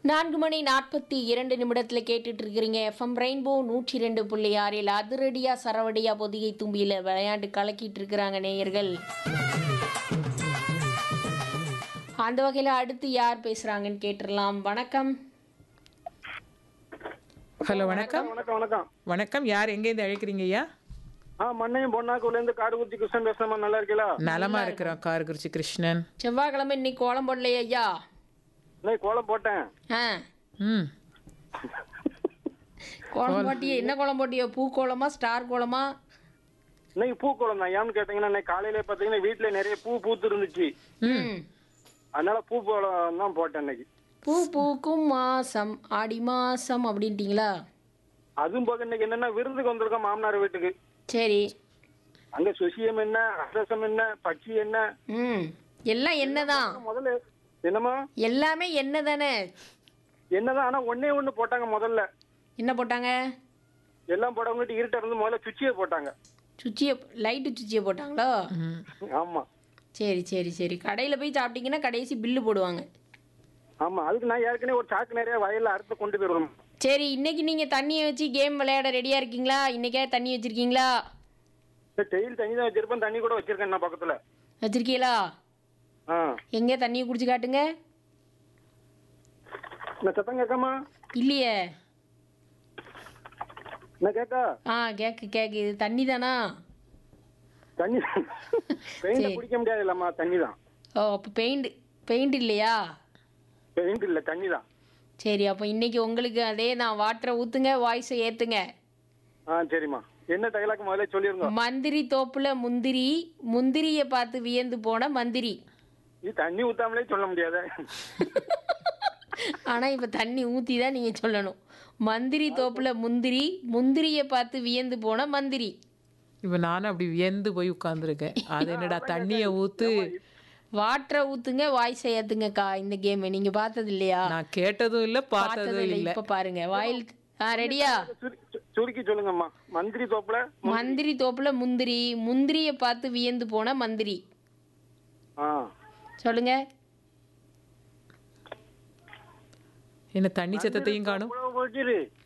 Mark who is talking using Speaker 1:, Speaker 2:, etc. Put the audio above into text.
Speaker 1: நான்கு மணி நாற்பத்தி இரண்டு நிமிடத்தில் கேட்டுட்டு இருக்கிறீங்க எஃப்எம் ரெயின்போ நூற்றி ரெண்டு புள்ளி ஆறில் அதிரடியா சரவடியா பொதிகை தும்பியில் விளையாண்டு கலக்கிட்டு இருக்கிறாங்க நேயர்கள் அந்த வகையில் அடுத்து யார் பேசுறாங்கன்னு கேட்டுடலாம் வணக்கம்
Speaker 2: ஹலோ வணக்கம்
Speaker 3: வணக்கம் வணக்கம்
Speaker 2: வணக்கம் யார் எங்கேருந்து அழைக்கிறீங்க ஐயா
Speaker 3: ஆ மண்ணையும் பொன்னாக்கூர்ல இருந்து காடுகுத்தி கிருஷ்ணன் பேசுறமா நல்லா இருக்கீங்களா
Speaker 2: நலமா இருக்கிறோம் கார்குறிச்சி கிருஷ்ணன்
Speaker 1: செவ்வாய்க்கிழமை இன்னைக்கு கோலம் போடலையே ஐயா
Speaker 3: இன்னைக்கு கோலம் போட்டேன்
Speaker 1: ஆ
Speaker 2: ம்
Speaker 1: கோலம் போட்டியே என்ன கோலம் போட்டியோ பூ கோலமா ஸ்டார் கோலமா
Speaker 3: இன்னைக்கு பூ கோலம் தான் ஏன்னு கேட்டீங்கன்னா இன்னைக்கு காலையில பாத்தீங்கன்னா வீட்டுல நிறைய பூ பூத்து இருந்துச்சு
Speaker 1: ம்
Speaker 3: அதனால பூ கோலம் தான் போட்டேன் இன்னைக்கு
Speaker 1: பூ பூக்கும் மாசம் ஆடி மாசம் அப்படின்ட்டீங்களா
Speaker 3: அதுவும் போக இன்னைக்கு என்னன்னா விருந்துக்கு வந்திருக்கோம் மாமனார் வீட்டுக்கு
Speaker 1: சரி
Speaker 3: அங்க சுசியம் என்ன ரசம் என்ன பட்சி என்ன
Speaker 1: ம் எல்லாம் என்னதான்
Speaker 3: முதல்ல என்னமா
Speaker 1: எல்லாமே என்ன தானே
Speaker 3: என்னதான் ஆனா ஒன்னே ஒண்ணு போட்டாங்க முதல்ல
Speaker 1: என்ன போட்டாங்க
Speaker 3: எல்லாம் போட்டவங்ககிட்ட இருட்ட இருந்து முதல்ல சுச்சியை போட்டாங்க
Speaker 1: சுச்சியை லைட்டு சுச்சியை போட்டாங்களோ
Speaker 2: ம்.
Speaker 3: ஆமா
Speaker 1: சரி சரி சரி கடையில் போய் சாப்பிட்டீங்கன்னா கடைசி பில்லு போடுவாங்க
Speaker 3: ஆமா அதுக்கு நான் ஏற்கனவே ஒரு சாக்கு நிறைய வயல்ல அறுத்து கொண்டு போயிடுவோம்
Speaker 1: சரி இன்னைக்கு நீங்கள் தண்ணியை வச்சு கேம் விளையாட ரெடியாக இருக்கீங்களா இன்னைக்கே தண்ணி வச்சுருக்கீங்களா
Speaker 3: டெய்லி தண்ணி தான் வச்சிருப்பேன் தண்ணி கூட வச்சிருக்கேன் நான் பக்கத்துல
Speaker 1: வச்சிருக்கீங்களா
Speaker 3: ஆ
Speaker 1: எங்கே தண்ணியை குடிச்சு காட்டுங்க
Speaker 3: நான் சத்தம் கேட்காமா
Speaker 1: இல்லையே
Speaker 3: நான் கேட்கா
Speaker 1: ஆ கேக்கு கேக்கு இது தண்ணி தானா
Speaker 3: தண்ணி பெயிண்ட்
Speaker 1: சரி.
Speaker 3: குடிக்க முடியாது இல்லம்மா தண்ணி தான்
Speaker 1: ஓ அப்போ பெயிண்ட் பெயிண்ட் இல்லையா
Speaker 3: பெயிண்ட் இல்ல தண்ணி தான்
Speaker 1: சரி அப்போ இன்னைக்கு உங்களுக்கு அதே நான் வாட்டரை ஊற்றுங்க வாய்ஸை ஏற்றுங்க
Speaker 3: ஆ சரிம்மா என்ன டைலாக் முதல்ல சொல்லிருங்க
Speaker 1: மந்திரி தோப்புல முந்திரி முந்திரியை பார்த்து வியந்து போன மந்திரி
Speaker 3: இது தண்ணி ஊத்தாமலே சொல்ல முடியாது
Speaker 1: ஆனால் இப்போ தண்ணி ஊற்றி தான் நீங்கள் சொல்லணும் மந்திரி தோப்புல முந்திரி முந்திரியை பார்த்து வியந்து போன மந்திரி
Speaker 2: இப்ப நானும் அப்படி வியந்து போய் உட்கார்ந்துருக்கேன் அது என்னடா தண்ணியை ஊத்து
Speaker 1: வாட்டரை ஊற்றுங்க வாய்ஸை ஏற்றுங்கக்கா இந்த கேம் நீங்கள் பார்த்தது இல்லையா
Speaker 2: நான் கேட்டதும் இல்ல
Speaker 1: பார்த்ததும்
Speaker 2: பார்த்ததும்
Speaker 1: இல்லை
Speaker 2: இல்ல
Speaker 1: இப்போ பாருங்க வாயில் ஆ ரெடியா
Speaker 3: சுரு- சு- சுருக்கி சொல்லுங்கம்மா மந்திரி தோப்புல
Speaker 1: மந்திரி தோப்புல முந்திரி முந்திரியை பார்த்து வியந்து போன மந்திரி
Speaker 3: ஆ
Speaker 1: சொல்லுங்க
Speaker 2: என்ன தண்ணி சத்தத்தையும் காணும்
Speaker 3: இவ்வளவு போச்சுரு